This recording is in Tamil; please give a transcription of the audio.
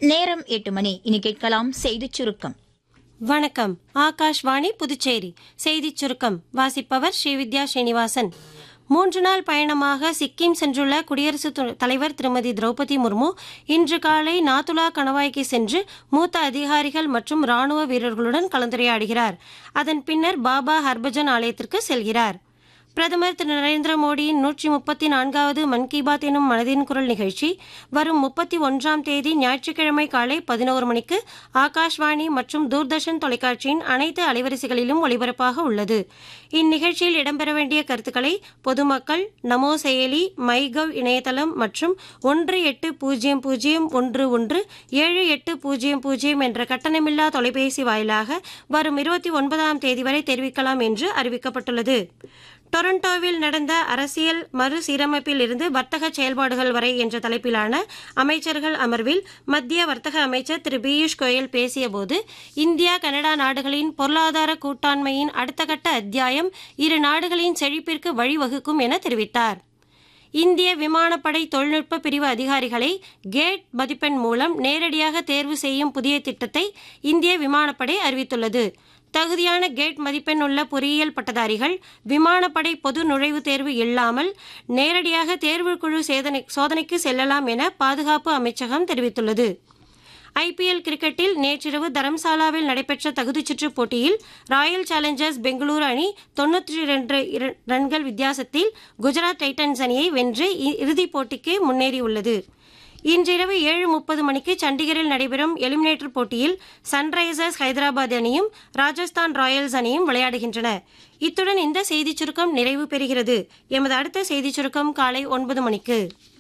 நேரம் எட்டு மணி இனி கேட்கலாம் செய்திச் சுருக்கம் வணக்கம் ஆகாஷ்வாணி புதுச்சேரி செய்திச் சுருக்கம் வாசிப்பவர் ஸ்ரீவித்யா ஸ்ரீனிவாசன் மூன்று நாள் பயணமாக சிக்கிம் சென்றுள்ள குடியரசுத் து- தலைவர் திருமதி திரௌபதி முர்மு இன்று காலை நாத்துலா கணவாய்க்கு சென்று மூத்த அதிகாரிகள் மற்றும் ராணுவ வீரர்களுடன் கலந்துரையாடுகிறார் அதன் பின்னர் பாபா ஹர்பஜன் ஆலயத்திற்கு செல்கிறார் பிரதமர் திரு நரேந்திர மோடியின் நூற்றி முப்பத்தி நான்காவது மன் கி பாத் எனும் மனதின் குரல் நிகழ்ச்சி வரும் முப்பத்தி ஒன்றாம் தேதி ஞாயிற்றுக்கிழமை காலை பதினோரு மணிக்கு ஆகாஷ்வாணி மற்றும் தூர்தர்ஷன் தொலைக்காட்சியின் அனைத்து அலைவரிசைகளிலும் ஒளிபரப்பாக உள்ளது இந்நிகழ்ச்சியில் இடம்பெற வேண்டிய கருத்துக்களை பொதுமக்கள் நமோ செயலி மைகவ் இணையதளம் மற்றும் ஒன்று எட்டு பூஜ்ஜியம் பூஜ்ஜியம் ஒன்று ஒன்று ஏழு எட்டு பூஜ்ஜியம் பூஜ்ஜியம் என்ற கட்டணமில்லா தொலைபேசி வாயிலாக வரும் இருபத்தி ஒன்பதாம் தேதி வரை தெரிவிக்கலாம் என்று அறிவிக்கப்பட்டுள்ளது டொரண்டோவில் நடந்த அரசியல் மறுசீரமைப்பில் இருந்து வர்த்தக செயல்பாடுகள் வரை என்ற தலைப்பிலான அமைச்சர்கள் அமர்வில் மத்திய வர்த்தக அமைச்சர் திரு பியூஷ் கோயல் பேசியபோது இந்தியா கனடா நாடுகளின் பொருளாதார கூட்டாண்மையின் அடுத்த கட்ட அத்தியாயம் இரு நாடுகளின் செழிப்பிற்கு வழிவகுக்கும் என தெரிவித்தார் இந்திய விமானப்படை தொழில்நுட்ப பிரிவு அதிகாரிகளை கேட் மதிப்பெண் மூலம் நேரடியாக தேர்வு செய்யும் புதிய திட்டத்தை இந்திய விமானப்படை அறிவித்துள்ளது தகுதியான கேட் மதிப்பெண் உள்ள பொறியியல் பட்டதாரிகள் விமானப்படை பொது நுழைவுத் தேர்வு இல்லாமல் நேரடியாக தேர்வுக்குழு சேதனை சோதனைக்கு செல்லலாம் என பாதுகாப்பு அமைச்சகம் தெரிவித்துள்ளது ஐபிஎல் கிரிக்கெட்டில் நேற்றிரவு தரம்சாலாவில் நடைபெற்ற தகுதிச்சுற்று போட்டியில் ராயல் சேலஞ்சர்ஸ் பெங்களூரு அணி தொன்னூற்றி ரெண்டு ரன்கள் வித்தியாசத்தில் குஜராத் டைட்டன்ஸ் அணியை வென்று இ- இறுதிப் போட்டிக்கு முன்னேறியுள்ளது இன்றிரவு ஏழு முப்பது மணிக்கு சண்டிகரில் நடைபெறும் எலிமினேட்டர் போட்டியில் சன்ரைசர்ஸ் ஹைதராபாத் அணியும் ராஜஸ்தான் ராயல்ஸ் அணியும் விளையாடுகின்றன இத்துடன் இந்த செய்திச் சுருக்கம் நிறைவு பெறுகிறது எமது அடுத்த செய்திச் சுருக்கம் காலை ஒன்பது மணிக்கு